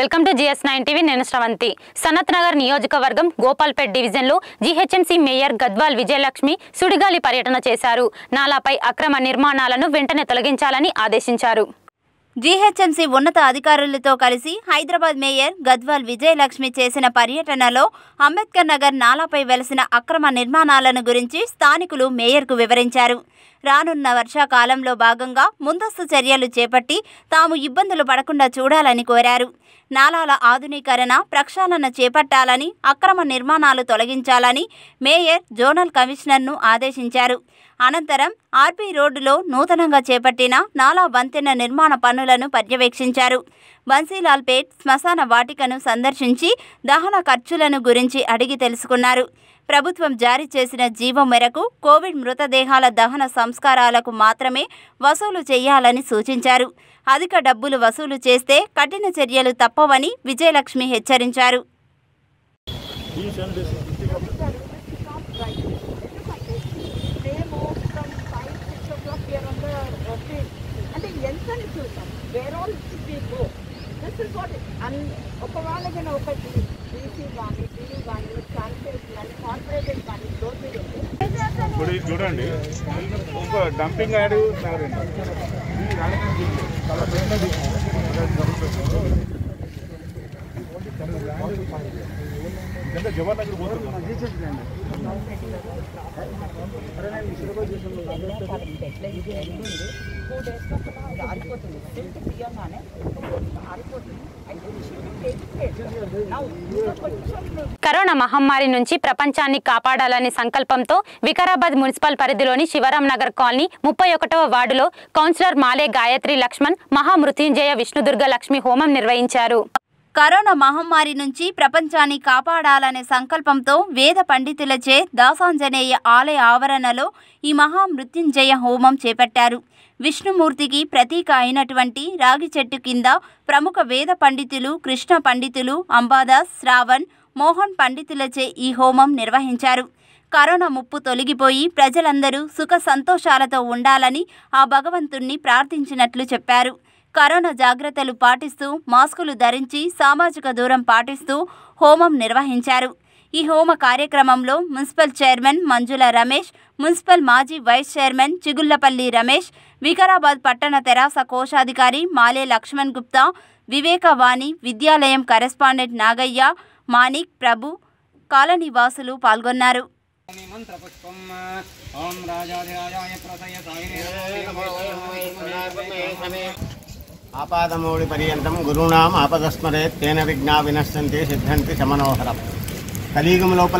Welcome to G S nine TV నేను శ్రవంతి సనత్ నగర్ నియోజకవర్గం గోపాల్పేట్ డివిజన్లో జీహెచ్ఎంసీ మేయర్ గద్వాల్ విజయలక్ష్మి సుడిగాలి పర్యటన చేశారు నాలాపై అక్రమ నిర్మాణాలను వెంటనే తొలగించాలని ఆదేశించారు జీహెచ్ఎంసీ ఉన్నత అధికారులతో కలిసి హైదరాబాద్ మేయర్ గద్వాల్ విజయలక్ష్మి చేసిన పర్యటనలో అంబేద్కర్ నగర్ నాలాపై వెలసిన అక్రమ నిర్మాణాలను గురించి స్థానికులు మేయర్కు వివరించారు రానున్న వర్షాకాలంలో భాగంగా ముందస్తు చర్యలు చేపట్టి తాము ఇబ్బందులు పడకుండా చూడాలని కోరారు నాలాల ఆధునీకరణ ప్రక్షాళన చేపట్టాలని అక్రమ నిర్మాణాలు తొలగించాలని మేయర్ జోనల్ కమిషనర్ను ఆదేశించారు అనంతరం ఆర్పీ రోడ్డులో నూతనంగా చేపట్టిన నాలా వంతెన నిర్మాణ పనులను పర్యవేక్షించారు బన్సీలాల్పేట్ శ్మశాన వాటికను సందర్శించి దహన ఖర్చులను గురించి అడిగి తెలుసుకున్నారు ప్రభుత్వం జారీ చేసిన జీవం మేరకు కోవిడ్ మృతదేహాల దహన సంస్కారాలకు మాత్రమే వసూలు చేయాలని సూచించారు అధిక డబ్బులు వసూలు చేస్తే కఠిన చర్యలు తప్పవని విజయలక్ష్మి హెచ్చరించారు మేము from five six o'clock here on the street అంటే ఎంత అని చూద్దాం where all people this is what అన్ ఒకవేళ కానీ ఒక బీసీ కానీ టీవీ కానీ శానిటైజ్ కానీ కార్పొరేటెడ్ కానీ డోర్ మీద ఉంది ఇప్పుడు ఇది చూడండి ఇంకో డంపింగ్ యాడ్ ఉన్నారండి ఇది రాజకీయ చాలా పెద్దది. ఇదంతా జవహర్ నగర్ పోతుంది టూ డేస్ ఇది ఆరిపోతుంది సిల్క్ తీయగానే ఆరిపోతుంది అయితే నా కొంచెం కరోనా మహమ్మారి నుంచి ప్రపంచాన్ని కాపాడాలనే సంకల్పంతో వికారాబాద్ మున్సిపల్ పరిధిలోని శివరాం నగర్ కాలనీ ముప్పై ఒకటవ వార్డులో కౌన్సిలర్ మాలే గాయత్రి లక్ష్మణ్ మహామృత్యుంజయ విష్ణుదుర్గ లక్ష్మి హోమం నిర్వహించారు కరోనా మహమ్మారి నుంచి ప్రపంచాన్ని కాపాడాలనే సంకల్పంతో వేద పండితులచే దాసాంజనేయ ఆలయ ఆవరణలో ఈ మహామృత్యుంజయ హోమం చేపట్టారు విష్ణుమూర్తికి ప్రతీక అయినటువంటి రాగి చెట్టు కింద ప్రముఖ వేద పండితులు కృష్ణ పండితులు అంబాదాస్ శ్రావణ్ మోహన్ పండితులచే ఈ హోమం నిర్వహించారు కరోనా ముప్పు తొలగిపోయి ప్రజలందరూ సుఖ సంతోషాలతో ఉండాలని ఆ భగవంతుణ్ణి ప్రార్థించినట్లు చెప్పారు కరోనా జాగ్రత్తలు పాటిస్తూ మాస్కులు ధరించి సామాజిక దూరం పాటిస్తూ హోమం నిర్వహించారు ఈ హోమ కార్యక్రమంలో municipal chairman Manjula Ramesh municipal మాజీ వైస్ చైర్మన్ చిగుళ్లపల్లి రమేష్ వికారాబాద్ పట్టణ తెరాస కోశాధికారి మాలే లక్ష్మణ్ గుప్తా వివేకవాణి విద్యాలయం కరెస్పాండెంట్ నాగయ్య మాణిక్ ప్రభు కాలనీ వాసులు పాల్గొన్నారు మంత్రపుష్పం ఓం రాజాధిరాజాయ ప్రసయ ఆపాదమౌళి పర్యంతం గురుణాం ఆపదస్మరే తేన విఘ్నా వినశ్యంతి సిద్ధంతి సమనోహరం కలియుగం లోపల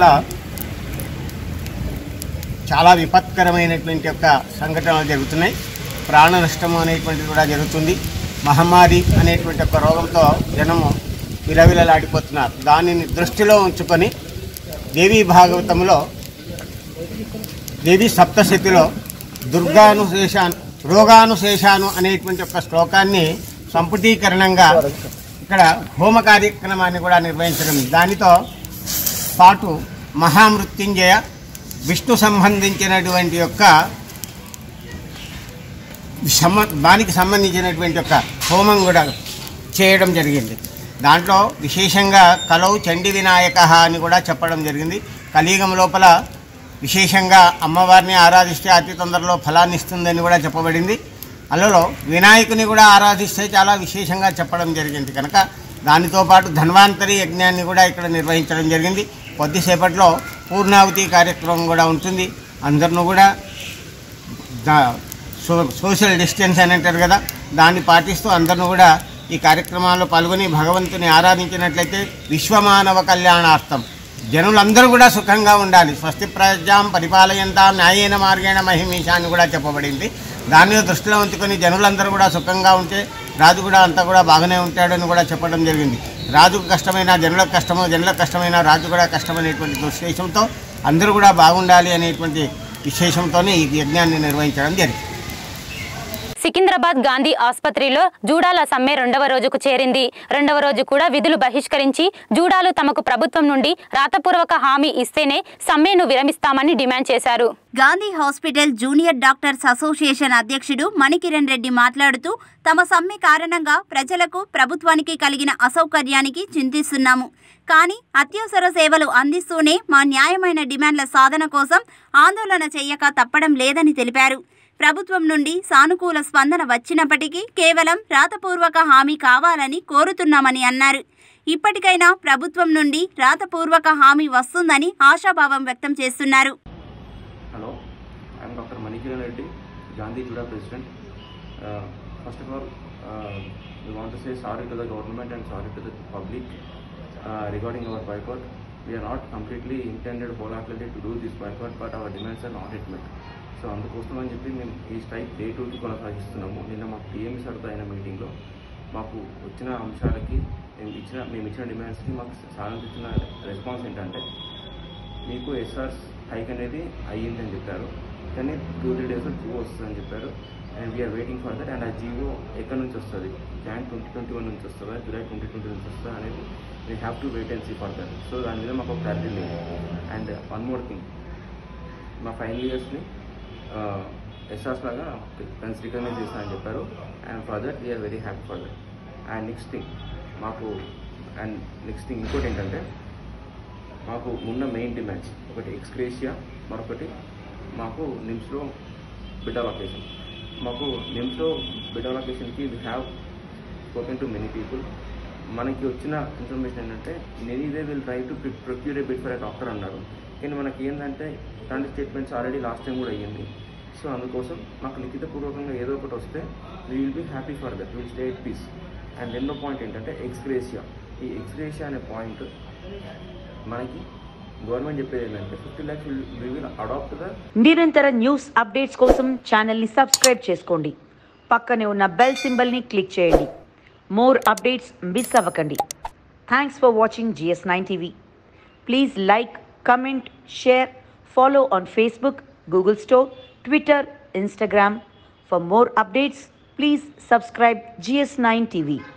చాలా విపత్కరమైనటువంటి యొక్క సంఘటనలు జరుగుతున్నాయి ప్రాణ నష్టము అనేటువంటిది కూడా జరుగుతుంది మహమ్మారి అనేటువంటి ఒక రోగంతో జనము విలవిలలాడిపోతున్నారు దానిని దృష్టిలో ఉంచుకొని దేవీ భాగవతంలో దేవి సప్తశతిలో దుర్గానుశేషాను రోగానుశేషాను అనేటువంటి ఒక శ్లోకాన్ని సంపుటీకరణంగా ఇక్కడ హోమ కార్యక్రమాన్ని కూడా నిర్వహించడం దానితో పాటు మహామృత్యుంజయ విష్ణు సంబంధించినటువంటి యొక్క సమ దానికి సంబంధించినటువంటి ఒక హోమం కూడా చేయడం జరిగింది దాంట్లో విశేషంగా కలౌ చండి వినాయక అని కూడా చెప్పడం జరిగింది కలియుగం లోపల విశేషంగా అమ్మవారిని ఆరాధిస్తే అతి తొందరలో ఫలాన్ని ఇస్తుందని కూడా చెప్పబడింది అలలో వినాయకుని కూడా ఆరాధిస్తే చాలా విశేషంగా చెప్పడం జరిగింది కనుక దానితో పాటు ధన్వాంతరి యజ్ఞాన్ని కూడా ఇక్కడ నిర్వహించడం జరిగింది కొద్దిసేపట్లో పూర్ణావతి కార్యక్రమం కూడా ఉంటుంది అందరినూ కూడా దా- సో సోషల్ డిస్టెన్స్ అని అంటారు కదా దాన్ని పాటిస్తూ అందరిని కూడా ఈ కార్యక్రమాల్లో పాల్గొని భగవంతుని ఆరాధించినట్లయితే విశ్వమానవ కళ్యాణార్థం జనులందరూ కూడా సుఖంగా ఉండాలి స్వస్తి ప్రజాం పరిపాలయంతాం న్యాయేన మార్గేణ మహిమీష అని కూడా చెప్పబడింది దాన్ని దృష్టిలో ఉంచుకొని జనులందరూ కూడా సుఖంగా ఉంటే రాజు కూడా అంతా కూడా బాగానే ఉంటాడని కూడా చెప్పడం జరిగింది రాజుకు కష్టమైన జనులకు కష్టము జనులకు కష్టమైన రాజు కూడా కష్టమనేటువంటి దుశ్శేషంతో అందరూ కూడా బాగుండాలి అనేటువంటి విశేషంతోనే ఈ యజ్ఞాన్ని నిర్వహించడం జరిగింది సికింద్రాబాద్ గాంధీ ఆసుపత్రిలో జూడాల సమ్మె రెండవ రోజుకు చేరింది రెండవ రోజు కూడా విధులు బహిష్కరించి జూడాలు తమకు ప్రభుత్వం నుండి రాతపూర్వక హామీ ఇస్తేనే సమ్మెను విరమిస్తామని డిమాండ్ చేశారు Gandhi hospital junior doctors association అధ్యక్షుడు మణికిరణ్ రెడ్డి మాట్లాడుతూ తమ సమ్మె కారణంగా ప్రజలకు ప్రభుత్వానికి కలిగిన అసౌకర్యానికి చింతిస్తున్నాము కానీ అత్యవసర సేవలు అందిస్తూనే మా న్యాయమైన డిమాండ్ల సాధన కోసం ఆందోళన చేయక తప్పడం లేదని తెలిపారు ప్రభుత్వం నుండి సానుకూల స్పందన వచ్చినప్పటికీ కేవలం రాతపూర్వక హామీ కావాలని కోరుతున్నామని అన్నారు ఇప్పటికైనా ప్రభుత్వం నుండి రాతపూర్వక హామీ వస్తుందని ఆశాభావం వ్యక్తం చేస్తున్నారు Hello, I am Dr. Manikiran Reddy, Gandhi Juda President. Uh, first of all, uh, we want to say sorry to the government and sorry to the public uh, regarding our boycott. We are not completely intended wholeheartedly to do this boycott, but our demands are not yet met. So అందుకోసం అని చెప్పి మేము ఈ strike day టూకి కొనసాగిస్తున్నాము నిన్న మాకు TME సార్తో అయిన మీటింగ్లో మాకు వచ్చిన అంశాలకి మేము ఇచ్చిన మేము ఇచ్చిన డిమాండ్స్కి మాకు సార్ ఇచ్చిన రెస్పాన్స్ ఏంటంటే మీకు ఎస్ఆర్స్ హైక్ అనేది అయ్యిందని చెప్పారు కానీ టూ త్రీ డేస్లో జీవో వస్తుందని చెప్పారు and we are waiting for that and ఆ జీవో ఎక్కడి నుంచి వస్తుంది జాన్ ట్వంటీ ట్వంటీ వన్ నుంచి వస్తుందా జూలై ట్వంటీ ట్వంటీ నుంచి వస్తుందా అనేది we have to wait and see for that so దాని మీద మాకు క్లారిటీ లేదు అండ్ వన్ మోర్ థింగ్ మా ఫైనల్ ఇయర్స్ని ఎస్ఆర్స్ లాగా కన్స్ రికగ్నైజ్ చేస్తానని చెప్పారు and for that we are very happy for that and next thing మాకు అండ్ నెక్స్ట్ థింగ్ ఇంకోటి ఏంటంటే మాకు ఉన్న మెయిన్ డిమాండ్స్ ఒకటి ఎక్స్క్రేషియా మరొకటి మాకు నిమ్స్లో బిడ్ అలొకేషన్ మాకు నిమ్స్లో బిడ్ అలొకేషన్కి we have spoken to many people మనకి వచ్చిన ఇన్ఫర్మేషన్ ఏంటంటే many they will try to procure a bed for a doctor అన్నారు కానీ మనకి ఏంటంటే ఇలాంటి స్టేట్మెంట్స్ ఆల్రెడీ లాస్ట్ టైం కూడా అయ్యింది సో అందుకోసం మాకు లిఖితపూర్వకంగా ఏదో ఒకటి వస్తే we will be happy for that will stay at peace and రెండో పాయింట్ ఏంటంటే ఎక్స్గ్రేషియా ఈ ఎక్స్గ్రేషియా అనే పాయింట్ మనకి గవర్నమెంట్ చెప్పేది ఏంటంటే fifty lakhs we will adopt the నిరంతర న్యూస్ అప్డేట్స్ కోసం ఛానల్ని సబ్స్క్రైబ్ చేసుకోండి పక్కనే ఉన్న బెల్ సింబల్ని క్లిక్ చేయండి మోర్ అప్డేట్స్ మిస్ అవ్వకండి thanks for watching GS nine TV please like comment share follow on Facebook Google store Twitter Instagram for more updates please subscribe GS nine TV